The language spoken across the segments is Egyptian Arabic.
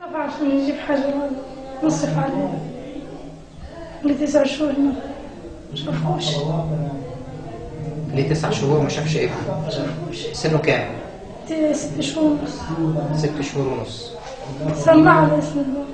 طبعا عشان نجيب حاجة نصرف عليها لتسع شهور ما شافوش ليه تسع شهور ما شافش ابنه ما شافوش سنه كام؟ ت- ست شهور ونص ست شهور ونص سمع على اسم الله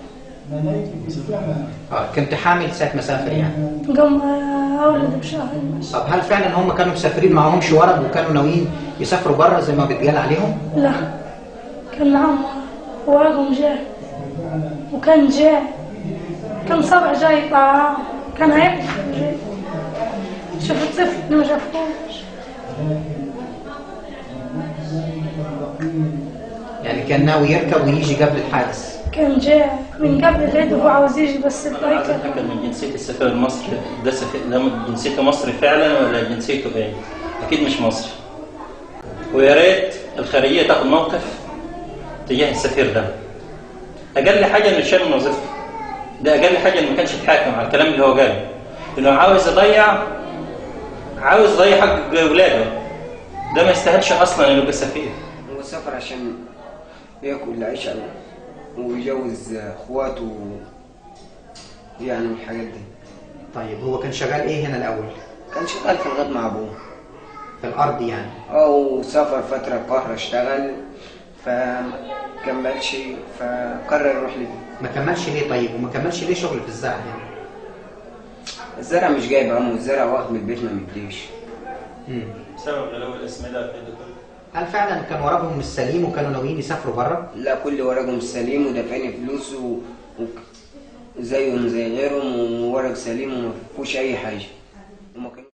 اه كنت حامل ساعة ما سافر يعني قام أولد بشهر طب هل فعلا هم كانوا مسافرين معهمش ورق وكانوا ناويين يسافروا بره زي ما بيتقال عليهم؟ لا كان معهم ورقهم جاي وكان جاي كان صبع جاي طعام كان هيبقى جاي شوف الطفل ما شافوش يعني كان ناوي يركب ويجي قبل الحادث كان جاي من قبل العيد وهو عاوز يجي بس انا عايز الطريق اتاكد من جنسيه السفير المصري ده سفير ده جنسيته مصري فعلا ولا جنسيته ايه؟ اكيد مش مصري ويا ريت الخارجيه تاخد موقف تجاه السفير ده اقل حاجه انه يشال من وظيفته ده اقل حاجه انه ما كانش يتحاكم على الكلام اللي هو قاله انه عاوز يضيع عاوز يضيع حق اولاده ده ما يستاهلش اصلا انه يبقى سفير هو سافر عشان ياكل عيش ويجوز اخواته يعني الحاجات دي طيب هو كان شغال ايه هنا الاول؟ كان شغال في الغد مع ابوه في الارض يعني او سافر فترة القاهرة اشتغل فكملش فقرر يروح لي ما كملش ليه طيب وما كملش ليه شغل في الزرع يعني؟ الزرع مش جايب همه الزرع واخد من البيت ما مديش مم. بسبب غلو الاسم ده هل فعلا كان ورقهم مش سليم وكانوا ناويين يسافروا بره؟ لا كل ورقهم سليم ودافعين فلوس و... و... زيهم زي غيرهم وورق سليم وما فيهوش اي حاجة وما كانوا